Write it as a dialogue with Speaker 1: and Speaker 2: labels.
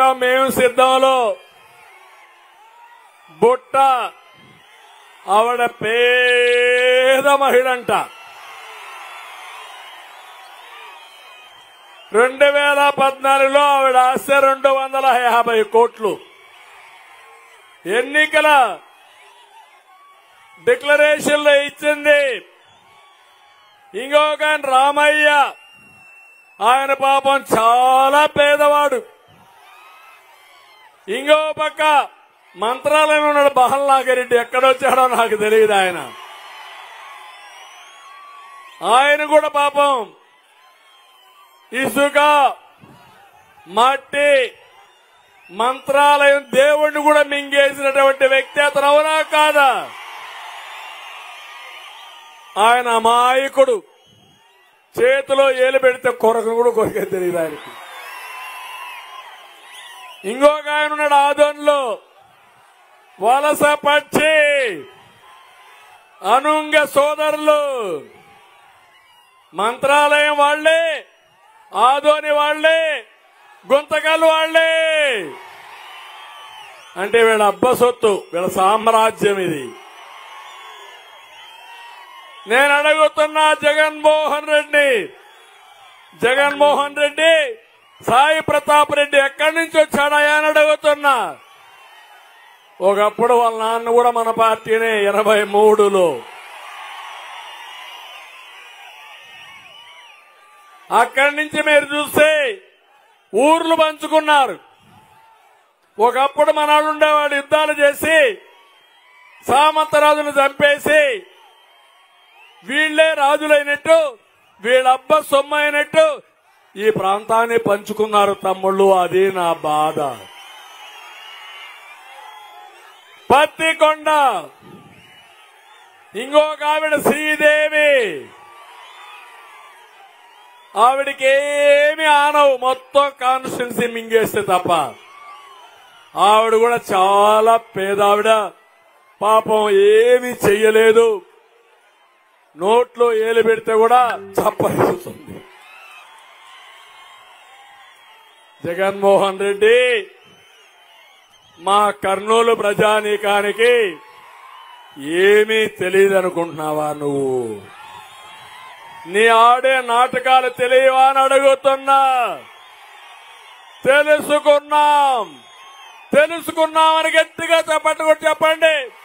Speaker 1: మేము సిద్ధంలో బుట్ట ఆవిడ పేద మహిళంట రెండు వేల పద్నాలుగులో ఆవిడ ఆస్తి రెండు వందల యాభై కోట్లు ఎన్నికల డిక్లరేషన్ లో ఇచ్చింది ఇంకొక ఆయన రామయ్య ఆయన పాపం చాలా పేదవాడు ఇంకో పక్క మంత్రాలయం ఉన్నాడు బహల్నాగిరెడ్డి ఎక్కడొచ్చాడో నాకు తెలియదు ఆయన ఆయన కూడా పాపం ఇసుక మట్టి మంత్రాలయం దేవుణ్ణి కూడా మింగేసినటువంటి వ్యక్తి అతను అవునా కాదా ఆయన అమాయకుడు చేతిలో ఏలు పెడితే కొరకను కూడా కొరికే తెలియదు ఆయనకి ఇంకొక ఆయన ఉన్నాడు ఆదోన్లో వలస పక్షి అనుంగ సోదరులు మంత్రాలయం వాళ్లే ఆదోని వాళ్లే గుంతకల్ వాళ్లే అంటే వీళ్ళ అబ్బ సొత్తు వీళ్ళ సామ్రాజ్యం ఇది నేను అడుగుతున్నా జగన్మోహన్ రెడ్డి జగన్మోహన్ రెడ్డి సాయి ప్రతాప్ రెడ్డి ఎక్కడి నుంచి వచ్చాడయా అని అడుగుతున్నా ఒకప్పుడు వాళ్ళ నాన్న కూడా మన పార్టీనే ఎనభై మూడులో అక్కడి నుంచి మీరు చూస్తే ఊర్లు పంచుకున్నారు ఒకప్పుడు మన వాళ్ళు ఉండేవాడు యుద్ధాలు చేసి సామంతరాజును చంపేసి వీళ్లే రాజులైనట్టు వీళ్ళబ్బ సొమ్ము అయినట్టు ఈ ప్రాంతాన్ని పంచుకున్నారు తమ్ముళ్ళు అది నా బాధ పత్తికొండ ఇంకొక ఆవిడ శ్రీదేవి ఆవిడకి ఏమి ఆనవు మొత్తం కాన్స్టిట్యున్సీ మింగేస్తే తప్ప ఆవిడ కూడా చాలా పేదావిడ పాపం ఏమీ చెయ్యలేదు నోట్లో ఏలు పెడితే కూడా చప్పరిస్తుంది జగన్మోహన్ రెడ్డి మా కర్నూలు ప్రజానీకానికి ఏమీ తెలియదు అనుకుంటున్నావా నువ్వు నీ ఆడే నాటకాలు తెలియవా అని అడుగుతున్నా తెలుసుకున్నాం తెలుసుకున్నామని గట్టిగా చెప్పండి చెప్పండి